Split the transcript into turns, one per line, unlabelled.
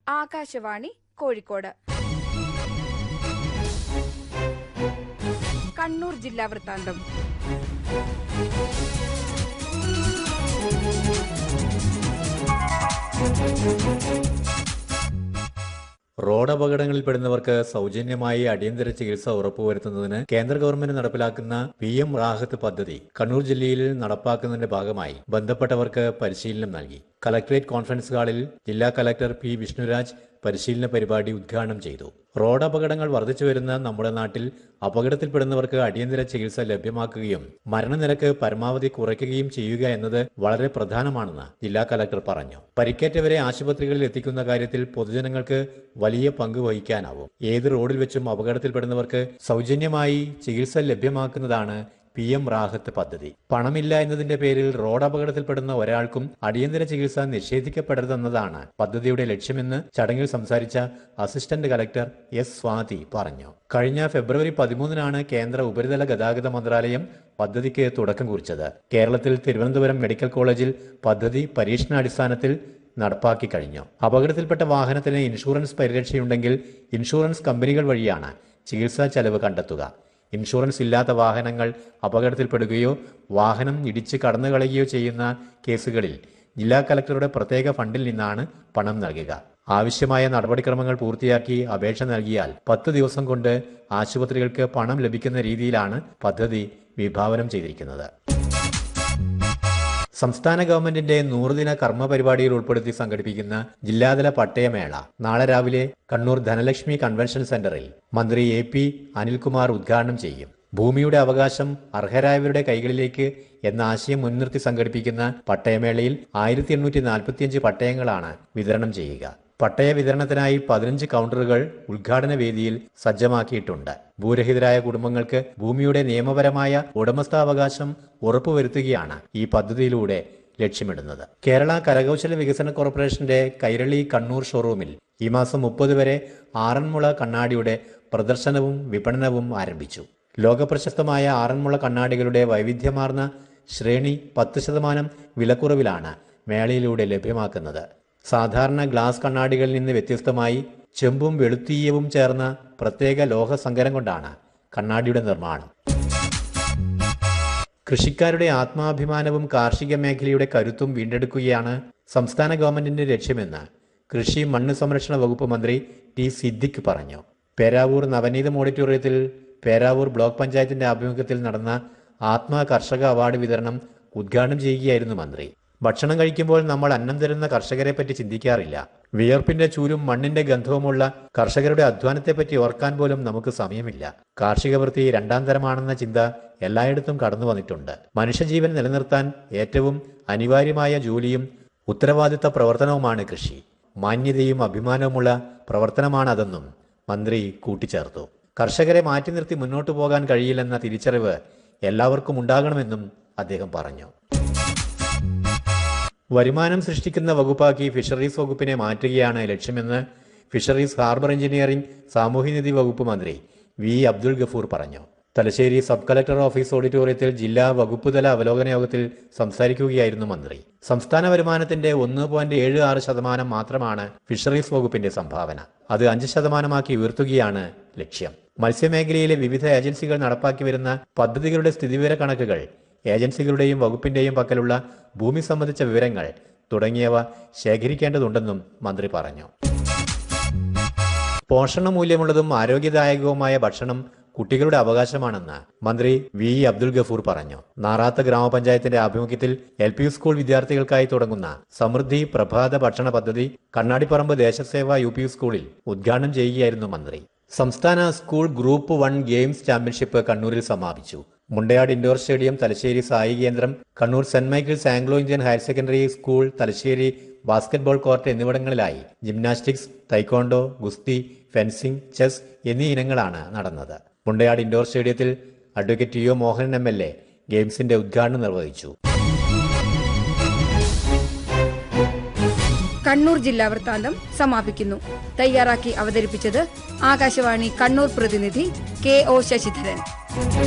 ആകാശവാണി കോഴിക്കോട് കണ്ണൂർ ജില്ലാ വൃത്താന്തം
റോഡ് അപകടങ്ങളിൽ പെടുന്നവർക്ക് സൗജന്യമായി അടിയന്തര ചികിത്സ ഉറപ്പുവരുത്തുന്നതിന് കേന്ദ്ര ഗവൺമെന്റ് നടപ്പിലാക്കുന്ന പി എം റാഹത്ത് പദ്ധതി കണ്ണൂർ ജില്ലയിൽ നടപ്പാക്കുന്നതിന്റെ ഭാഗമായി ബന്ധപ്പെട്ടവർക്ക് പരിശീലനം നൽകി കലക്ടറേറ്റ് കോൺഫറൻസ് ഹാളിൽ ജില്ലാ കലക്ടർ പി വിഷ്ണുരാജ് പരിശീലന പരിപാടി ഉദ്ഘാടനം ചെയ്തു റോഡ് അപകടങ്ങൾ വർദ്ധിച്ചു വരുന്ന നമ്മുടെ നാട്ടിൽ അപകടത്തിൽപ്പെടുന്നവർക്ക് അടിയന്തര ചികിത്സ ലഭ്യമാക്കുകയും മരണനിരക്ക് പരമാവധി കുറയ്ക്കുകയും ചെയ്യുക എന്നത് വളരെ പ്രധാനമാണെന്ന് ജില്ലാ കലക്ടർ പറഞ്ഞു പരിക്കേറ്റവരെ ആശുപത്രികളിൽ എത്തിക്കുന്ന കാര്യത്തിൽ പൊതുജനങ്ങൾക്ക് വലിയ പങ്ക് വഹിക്കാനാവും ഏത് റോഡിൽ വെച്ചും അപകടത്തിൽപ്പെടുന്നവർക്ക് സൗജന്യമായി ചികിത്സ ലഭ്യമാക്കുന്നതാണ് പി എം റാഹത്ത് പദ്ധതി പണമില്ല എന്നതിന്റെ പേരിൽ റോഡ് അപകടത്തിൽപ്പെടുന്ന ഒരാൾക്കും അടിയന്തര ചികിത്സ നിഷേധിക്കപ്പെടരുതെന്നതാണ് പദ്ധതിയുടെ ലക്ഷ്യമെന്ന് ചടങ്ങിൽ സംസാരിച്ച അസിസ്റ്റന്റ് കലക്ടർ എസ് സ്വാതി പറഞ്ഞു കഴിഞ്ഞ ഫെബ്രുവരി പതിമൂന്നിനാണ് കേന്ദ്ര ഉപരിതല ഗതാഗത മന്ത്രാലയം പദ്ധതിക്ക് തുടക്കം കുറിച്ചത് കേരളത്തിൽ തിരുവനന്തപുരം മെഡിക്കൽ കോളേജിൽ പദ്ധതി പരീക്ഷണാടിസ്ഥാനത്തിൽ നടപ്പാക്കി കഴിഞ്ഞു അപകടത്തിൽപ്പെട്ട വാഹനത്തിന് ഇൻഷുറൻസ് പരിരക്ഷയുണ്ടെങ്കിൽ ഇൻഷുറൻസ് കമ്പനികൾ വഴിയാണ് ചികിത്സാ ചെലവ് കണ്ടെത്തുക ഇൻഷുറൻസ് ഇല്ലാത്ത വാഹനങ്ങൾ അപകടത്തിൽപ്പെടുകയോ വാഹനം ഇടിച്ച് കടന്നു കളയുകയോ ചെയ്യുന്ന കേസുകളിൽ ജില്ലാ കലക്ടറുടെ പ്രത്യേക ഫണ്ടിൽ നിന്നാണ് പണം നൽകുക ആവശ്യമായ നടപടിക്രമങ്ങൾ പൂർത്തിയാക്കി അപേക്ഷ നൽകിയാൽ പത്ത് ദിവസം കൊണ്ട് ആശുപത്രികൾക്ക് പണം ലഭിക്കുന്ന രീതിയിലാണ് പദ്ധതി വിഭാവനം ചെയ്തിരിക്കുന്നത് സംസ്ഥാന ഗവൺമെന്റിന്റെ നൂറുദിന കർമ്മ പരിപാടിയിൽ ഉൾപ്പെടുത്തി സംഘടിപ്പിക്കുന്ന ജില്ലാതല പട്ടയമേള നാളെ രാവിലെ കണ്ണൂർ ധനലക്ഷ്മി കൺവെൻഷൻ സെന്ററിൽ മന്ത്രി എ പി അനിൽകുമാർ ഉദ്ഘാടനം ചെയ്യും ഭൂമിയുടെ അവകാശം അർഹരായവരുടെ കൈകളിലേക്ക് എന്ന ആശയം മുൻനിർത്തി സംഘടിപ്പിക്കുന്ന പട്ടയമേളയിൽ ആയിരത്തി എണ്ണൂറ്റി നാൽപ്പത്തിയഞ്ച് പട്ടയങ്ങളാണ് വിതരണം ചെയ്യുക പട്ടയ വിതരണത്തിനായി പതിനഞ്ച് കൗണ്ടറുകൾ ഉദ്ഘാടന വേദിയിൽ സജ്ജമാക്കിയിട്ടുണ്ട് ഭൂരഹിതരായ കുടുംബങ്ങൾക്ക് ഭൂമിയുടെ നിയമപരമായ ഉടമസ്ഥാവകാശം ഉറപ്പുവരുത്തുകയാണ് ഈ പദ്ധതിയിലൂടെ ലക്ഷ്യമിടുന്നത് കേരള കരകൗശല വികസന കോർപ്പറേഷന്റെ കൈരളി കണ്ണൂർ ഷോറൂമിൽ ഈ മാസം മുപ്പത് വരെ ആറന്മുള കണ്ണാടിയുടെ പ്രദർശനവും വിപണനവും ആരംഭിച്ചു ലോകപ്രശസ്തമായ ആറന്മുള കണ്ണാടികളുടെ വൈവിധ്യമാർന്ന ശ്രേണി പത്ത് ശതമാനം വിലക്കുറവിലാണ് മേളയിലൂടെ ലഭ്യമാക്കുന്നത് സാധാരണ ഗ്ലാസ് കണ്ണാടികളിൽ നിന്ന് വ്യത്യസ്തമായി ചെമ്പും വെളുത്തീയവും ചേർന്ന പ്രത്യേക ലോഹ സങ്കരം കൊണ്ടാണ് കണ്ണാടിയുടെ നിർമ്മാണം കൃഷിക്കാരുടെ ആത്മാഭിമാനവും കാർഷിക മേഖലയുടെ കരുത്തും വീണ്ടെടുക്കുകയാണ് സംസ്ഥാന ഗവൺമെന്റിന്റെ ലക്ഷ്യമെന്ന് കൃഷി മണ്ണ് സംരക്ഷണ വകുപ്പ് മന്ത്രി ടി സിദ്ദിഖ് പറഞ്ഞു പേരാവൂർ നവനീതം ഓഡിറ്റോറിയത്തിൽ പേരാവൂർ ബ്ലോക്ക് പഞ്ചായത്തിന്റെ ആഭിമുഖ്യത്തിൽ നടന്ന ആത്മ കർഷക അവാർഡ് വിതരണം ഉദ്ഘാടനം ചെയ്യുകയായിരുന്നു മന്ത്രി ഭക്ഷണം കഴിക്കുമ്പോൾ നമ്മൾ അന്നം തരുന്ന കർഷകരെ പറ്റി ചിന്തിക്കാറില്ല വിയർപ്പിന്റെ ചൂരും മണ്ണിന്റെ ഗന്ധവുമുള്ള കർഷകരുടെ അധ്വാനത്തെപ്പറ്റി ഓർക്കാൻ പോലും നമുക്ക് സമയമില്ല കാർഷിക വൃത്തി രണ്ടാം തരമാണെന്ന ചിന്ത എല്ലായിടത്തും കടന്നു വന്നിട്ടുണ്ട് മനുഷ്യജീവൻ നിലനിർത്താൻ ഏറ്റവും അനിവാര്യമായ ജോലിയും ഉത്തരവാദിത്ത പ്രവർത്തനവുമാണ് കൃഷി മാന്യതയും അഭിമാനവുമുള്ള പ്രവർത്തനമാണതെന്നും മന്ത്രി കൂട്ടിച്ചേർത്തു കർഷകരെ മാറ്റി നിർത്തി മുന്നോട്ടു പോകാൻ കഴിയില്ലെന്ന തിരിച്ചറിവ് എല്ലാവർക്കും ഉണ്ടാകണമെന്നും അദ്ദേഹം പറഞ്ഞു വരുമാനം സൃഷ്ടിക്കുന്ന വകുപ്പാക്കി ഫിഷറീസ് വകുപ്പിനെ മാറ്റുകയാണ് ലക്ഷ്യമെന്ന് ഫിഷറീസ് ഹാർബർ എഞ്ചിനീയറിംഗ് സാമൂഹ്യനിധി വകുപ്പ് മന്ത്രി വി അബ്ദുൾ ഗഫൂർ പറഞ്ഞു തലശ്ശേരി സബ് കളക്ടർ ഓഫീസ് ഓഡിറ്റോറിയത്തിൽ ജില്ലാ വകുപ്പ് തല അവലോകന യോഗത്തിൽ സംസാരിക്കുകയായിരുന്നു മന്ത്രി സംസ്ഥാന വരുമാനത്തിന്റെ ഒന്ന് പോയിന്റ് ഏഴ് ആറ് ശതമാനം മാത്രമാണ് ഫിഷറീസ് വകുപ്പിന്റെ സംഭാവന അത് അഞ്ച് ശതമാനമാക്കി ഉയർത്തുകയാണ് ലക്ഷ്യം മത്സ്യമേഖലയിലെ വിവിധ ഏജൻസികൾ നടപ്പാക്കി വരുന്ന പദ്ധതികളുടെ സ്ഥിതിവിവര കണക്കുകൾ ഏജൻസികളുടെയും വകുപ്പിന്റെയും പക്കലുള്ള ഭൂമി സംബന്ധിച്ച വിവരങ്ങൾ തുടങ്ങിയവ ശേഖരിക്കേണ്ടതുണ്ടെന്നും മന്ത്രി പറഞ്ഞു പോഷണമൂല്യമുള്ളതും ആരോഗ്യദായകവുമായ ഭക്ഷണം കുട്ടികളുടെ അവകാശമാണെന്ന് മന്ത്രി വി അബ്ദുൽ ഗഫൂർ പറഞ്ഞു നാറാത്ത് ഗ്രാമപഞ്ചായത്തിന്റെ ആഭിമുഖ്യത്തിൽ എൽ പി സ്കൂൾ വിദ്യാർത്ഥികൾക്കായി തുടങ്ങുന്ന സമൃദ്ധി പ്രഭാത ഭക്ഷണ പദ്ധതി കണ്ണാടിപ്പറമ്പ് ദേശസേവ യു പി സ്കൂളിൽ ഉദ്ഘാടനം ചെയ്യുകയായിരുന്നു മന്ത്രി സംസ്ഥാന school group one games championship കണ്ണൂരിൽ സമാപിച്ചു Mundayad indoor stadium Thalassery SAI കേന്ദ്രം Kannur saint Michael's Anglo Indian higher secondary school Thalassery basketball court എന്നിവിടങ്ങളിലായി ജിംനാസ്റ്റിക്സ് തൈക്കോണ്ടോ ഗുസ്തി ഫെൻസിംഗ് ചെസ് എന്നീ ഇനങ്ങളാണ് നടന്നത് മുണ്ടയാട് ഇൻഡോർ സ്റ്റേഡിയത്തിൽ advocate T O Mohanan M L A ഗെയിംസിന്റെ ഉദ്ഘാടനം നിർവഹിച്ചു
കണ്ണൂർ ജില്ലാ വൃത്താന്തം സമാപിക്കുന്നു തയ്യാറാക്കി അവതരിപ്പിച്ചത് ആകാശവാണി കണ്ണൂർ പ്രതിനിധി കെ ഒ ശശിധരൻ